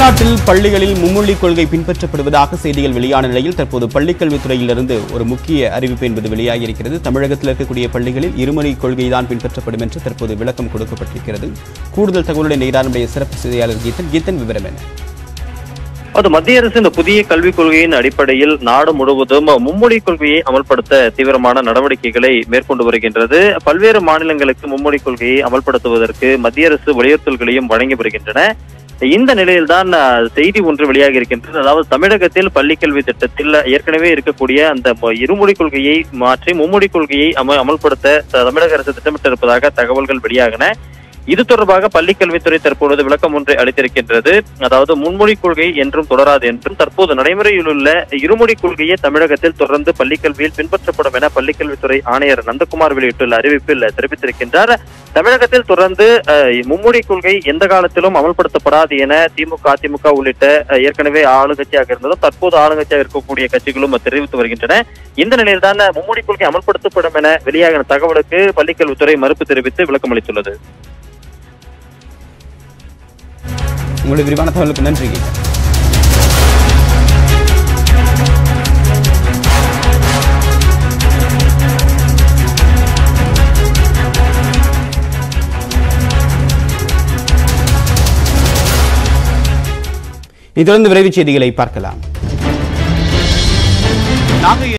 தமிழ்நாட்டில் பள்ளிகளில் மும்மொழி கொள்கை பின்பற்றப்படுவதாக செய்திகள் வெளியான நிலையில் தற்போது பள்ளிக்கல்வித்துறையிலிருந்து ஒரு முக்கிய அறிவிப்பு என்பது வெளியாகியிருக்கிறது தமிழகத்தில் இருக்கக்கூடிய பள்ளிகளில் இருமொழி கொள்கைதான் பின்பற்றப்படும் என்று தற்போது விளக்கம் கொடுக்கப்பட்டிருக்கிறது கூடுதல் தகவலுடன் நேரானுடைய சிறப்பு செய்தியாளர் கீதன் கீதன் விவரம் என்ன அது மத்திய அரசு இந்த புதிய கல்விக் கொள்கையின் அடிப்படையில் நாடு முழுவதும் மும்மொழி கொள்கையை அமல்படுத்த தீவிரமான நடவடிக்கைகளை மேற்கொண்டு வருகின்றது பல்வேறு மாநிலங்களுக்கு மும்மொழி கொள்கையை அமல்படுத்துவதற்கு மத்திய அரசு வலியுறுத்தல்களையும் வழங்கி வருகின்றன இந்த நிலையில்தான் அஹ், செய்தி ஒன்று வெளியாகி இருக்கின்றது அதாவது தமிழகத்தில் பள்ளிக்கல்வி திட்டத்தில் ஏற்கனவே இருக்கக்கூடிய அந்த மொ- இருமொழி கொள்கையை மாற்றி மும்மொழி கொள்கையை அம அமல்படுத்த த- தமிழக அரசு திட்டமிட்டிருப்பதாக தகவல்கள் வெளியாகின இது தொடர்பாக பள்ளிக்கல்வித்துறை தற்பொழுது விளக்கம் ஒன்றை அளித்திருக்கின்றது அதாவது முன்மொழி கொள்கை என்றும் தொடராது என்றும் தற்போது நடைமுறையில் உள்ள இருமொழி கொள்கையே தமிழகத்தில் தொடர்ந்து பள்ளிக்கல்வியில் பின்பற்றப்படும் என பள்ளிக்கல்வித்துறை ஆணையர் நந்தகுமார் வெளியிட்டுள்ள அறிவிப்பில் தெரிவித்திருக்கின்றார் தமிழகத்தில் தொடர்ந்து அஹ், மும்மொழி கொள்கை எந்த காலத்திலும் அமல்படுத்தப்படாது என திமுக அதிமுக உள்ளிட்ட அஹ், ஏற்கனவே ஆளுங்கட்சியாக இருந்ததும் தற்போது ஆளுங்கட்சியாக இருக்கக்கூடிய கட்சிகளும் தெரிவித்து வருகின்றன இந்த நிலையில்தான் மும்மொழி கொள்கை அமல்படுத்தப்படும் என வெளியாகின தகவலுக்கு பள்ளிக்கல்வித்துறை மறுப்பு தெரிவித்து விளக்கம் அளித்துள்ளது உங்களுடைய விரிவான தகவலுக்கு நன்றி கீதன் இதை தொடர்ந்து விரைவுச் செய்திகளை பார்க்கலாம் நாகை